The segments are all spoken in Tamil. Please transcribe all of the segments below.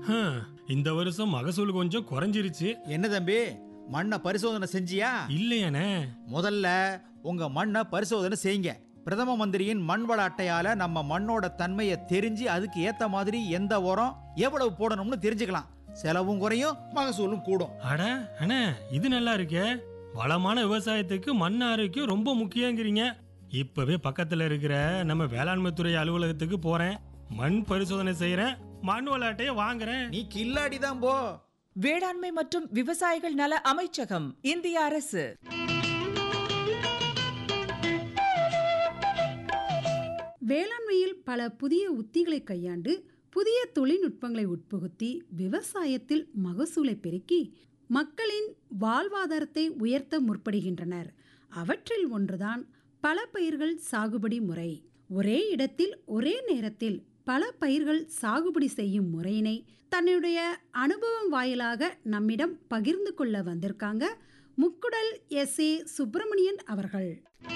ஹம், இந்த வருஷம் மகசூல் கொஞ்சம் குறைஞ்சிருச்சு என்ன தம்பி மண்ணை பரிசோதனை செஞ்சியா இல்லையானே முதல்ல உங்க மண்ணை பரிசோதனை செய்யுங்க பிரதம மந்திரியின் மண் வள அட்டையால நம்ம மண்ணோட தன்மையை தெரிஞ்சு அதுக்கு ஏத்த மாதிரி எந்த உரம் எவ்வளவு போடணும்னு தெரிஞ்சுக்கலாம் செலவும் குறையும் மகசூலும் கூடும் அட அண்ணே இது நல்லா இருக்கே வளமான விவசாயத்துக்கு மண் ஆரோக்கியம் ரொம்ப முக்கியங்கிறீங்க இப்பவே பக்கத்துல இருக்கிற நம்ம வேளாண்மை துறை அலுவலகத்துக்கு போறேன் மண் பரிசோதனை செய்யறேன் மண் விளையாட்டையே வாங்குறேன் நீ கில்லாடி தான் போ வேளாண்மை மற்றும் விவசாயிகள் நல அமைச்சகம் இந்திய அரசு வேளாண்மையில் பல புதிய உத்திகளை கையாண்டு புதிய தொழில்நுட்பங்களை உட்புகுத்தி விவசாயத்தில் மகசூலை பெருக்கி மக்களின் வாழ்வாதாரத்தை உயர்த்த முற்படுகின்றனர் அவற்றில் ஒன்றுதான் பல பயிர்கள் சாகுபடி முறை ஒரே இடத்தில் ஒரே நேரத்தில் பல பயிர்கள் சாகுபடி செய்யும் முறையினை தன்னுடைய அனுபவம் வாயிலாக நம்மிடம் பகிர்ந்து கொள்ள வந்திருக்காங்க முக்குடல் எஸ் ஏ சுப்பிரமணியன் அவர்கள்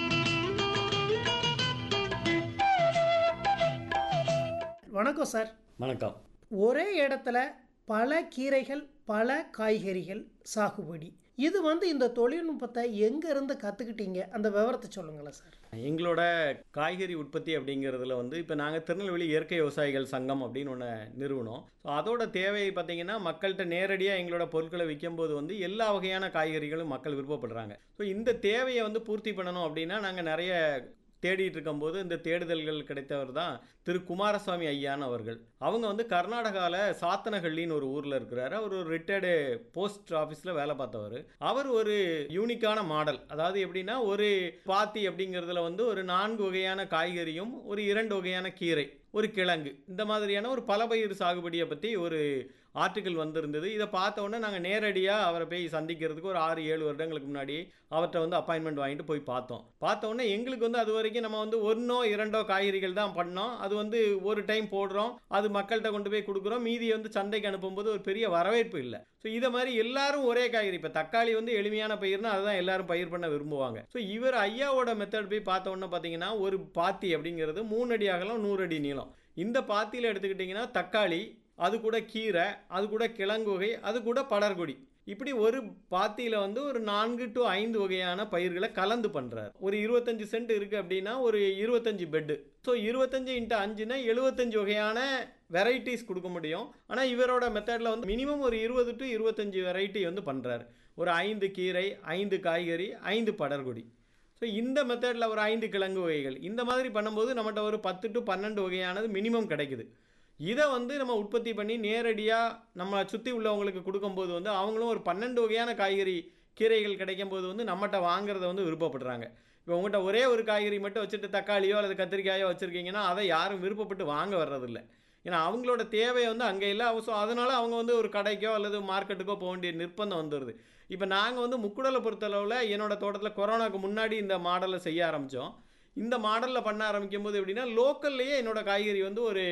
வணக்கம் சார் வணக்கம் ஒரே இடத்துல பல கீரைகள் பல காய்கறிகள் சாகுபடி இது வந்து இந்த தொழில்நுட்பத்தை எங்கேருந்து கற்றுக்கிட்டீங்க அந்த விவரத்தை சொல்லுங்களேன் சார் எங்களோட காய்கறி உற்பத்தி அப்படிங்கிறதுல வந்து இப்போ நாங்கள் திருநெல்வேலி இயற்கை விவசாயிகள் சங்கம் அப்படின்னு ஒன்று நிறுவனம் ஸோ அதோட தேவை பார்த்தீங்கன்னா மக்கள்கிட்ட நேரடியாக எங்களோட பொருட்களை விற்கும்போது வந்து எல்லா வகையான காய்கறிகளும் மக்கள் விருப்பப்படுறாங்க ஸோ இந்த தேவையை வந்து பூர்த்தி பண்ணணும் அப்படின்னா நாங்கள் நிறைய தேடிட்டு இருக்கும்போது இந்த தேடுதல்கள் கிடைத்தவர் தான் திரு குமாரசாமி ஐயான் அவர்கள் அவங்க வந்து கர்நாடகாவில் சாத்தனஹள்ளின்னு ஒரு ஊரில் இருக்கிறாரு அவர் ஒரு ரிட்டையர்டு போஸ்ட் ஆஃபீஸில் வேலை பார்த்தவர் அவர் ஒரு யூனிக்கான மாடல் அதாவது எப்படின்னா ஒரு பாத்தி அப்படிங்கிறதுல வந்து ஒரு நான்கு வகையான காய்கறியும் ஒரு இரண்டு வகையான கீரை ஒரு கிழங்கு இந்த மாதிரியான ஒரு பலபயிர் சாகுபடியை பற்றி ஒரு ஆர்டிக்கல் வந்திருந்தது இதை பார்த்த உடனே நாங்கள் நேரடியாக அவரை போய் சந்திக்கிறதுக்கு ஒரு ஆறு ஏழு வருடங்களுக்கு முன்னாடி அவர்கிட்ட வந்து அப்பாயின்மெண்ட் வாங்கிட்டு போய் பார்த்தோம் பார்த்த உடனே எங்களுக்கு வந்து அது வரைக்கும் நம்ம வந்து ஒன்றோ இரண்டோ காய்கறிகள் தான் பண்ணோம் அது வந்து ஒரு டைம் போடுறோம் அது மக்கள்கிட்ட கொண்டு போய் கொடுக்குறோம் மீதியை வந்து சந்தைக்கு அனுப்பும்போது ஒரு பெரிய வரவேற்பு இல்லை ஸோ இதை மாதிரி எல்லாரும் ஒரே காய்கறி இப்போ தக்காளி வந்து எளிமையான பயிர்னா அதுதான் எல்லாரும் பயிர் பண்ண விரும்புவாங்க ஸோ இவர் ஐயாவோட மெத்தட் போய் பார்த்த உடனே பார்த்தீங்கன்னா ஒரு பாத்தி அப்படிங்கிறது மூணு அடி அகலம் நூறு அடி நீளம் இந்த பாத்தியில் எடுத்துக்கிட்டிங்கன்னா தக்காளி அது கூட கீரை அது கூட கிழங்கு வகை அது கூட படர்கொடி இப்படி ஒரு பாத்தியில் வந்து ஒரு நான்கு டு ஐந்து வகையான பயிர்களை கலந்து பண்ணுறாரு ஒரு இருபத்தஞ்சு சென்ட் இருக்குது அப்படின்னா ஒரு இருபத்தஞ்சு பெட்டு ஸோ இருபத்தஞ்சு இன்ட்டு அஞ்சுனா எழுபத்தஞ்சு வகையான வெரைட்டிஸ் கொடுக்க முடியும் ஆனால் இவரோட மெத்தடில் வந்து மினிமம் ஒரு இருபது டு இருபத்தஞ்சு வெரைட்டி வந்து பண்ணுறாரு ஒரு ஐந்து கீரை ஐந்து காய்கறி ஐந்து படர்கொடி ஸோ இந்த மெத்தடில் ஒரு ஐந்து கிழங்கு வகைகள் இந்த மாதிரி பண்ணும்போது நம்மகிட்ட ஒரு பத்து டு பன்னெண்டு வகையானது மினிமம் கிடைக்குது இதை வந்து நம்ம உற்பத்தி பண்ணி நேரடியாக நம்ம சுற்றி உள்ளவங்களுக்கு கொடுக்கும்போது வந்து அவங்களும் ஒரு பன்னெண்டு வகையான காய்கறி கீரைகள் கிடைக்கும் போது வந்து நம்மகிட்ட வாங்குறத வந்து விருப்பப்படுறாங்க இப்போ உங்கள்கிட்ட ஒரே ஒரு காய்கறி மட்டும் வச்சுட்டு தக்காளியோ அல்லது கத்திரிக்காயோ வச்சுருக்கீங்கன்னா அதை யாரும் விருப்பப்பட்டு வாங்க வர்றதில்ல ஏன்னா அவங்களோட தேவை வந்து அங்கே இல்லை ஸோ அதனால் அவங்க வந்து ஒரு கடைக்கோ அல்லது மார்க்கெட்டுக்கோ போக வேண்டிய நிர்பந்தம் வந்துடுது இப்போ நாங்கள் வந்து முக்குடலை பொறுத்தளவில் என்னோட தோட்டத்தில் கொரோனாக்கு முன்னாடி இந்த மாடலை செய்ய ஆரம்பித்தோம் இந்த மாடலில் பண்ண ஆரம்பிக்கும் போது எப்படின்னா லோக்கல்லையே என்னோட காய்கறி வந்து ஒரு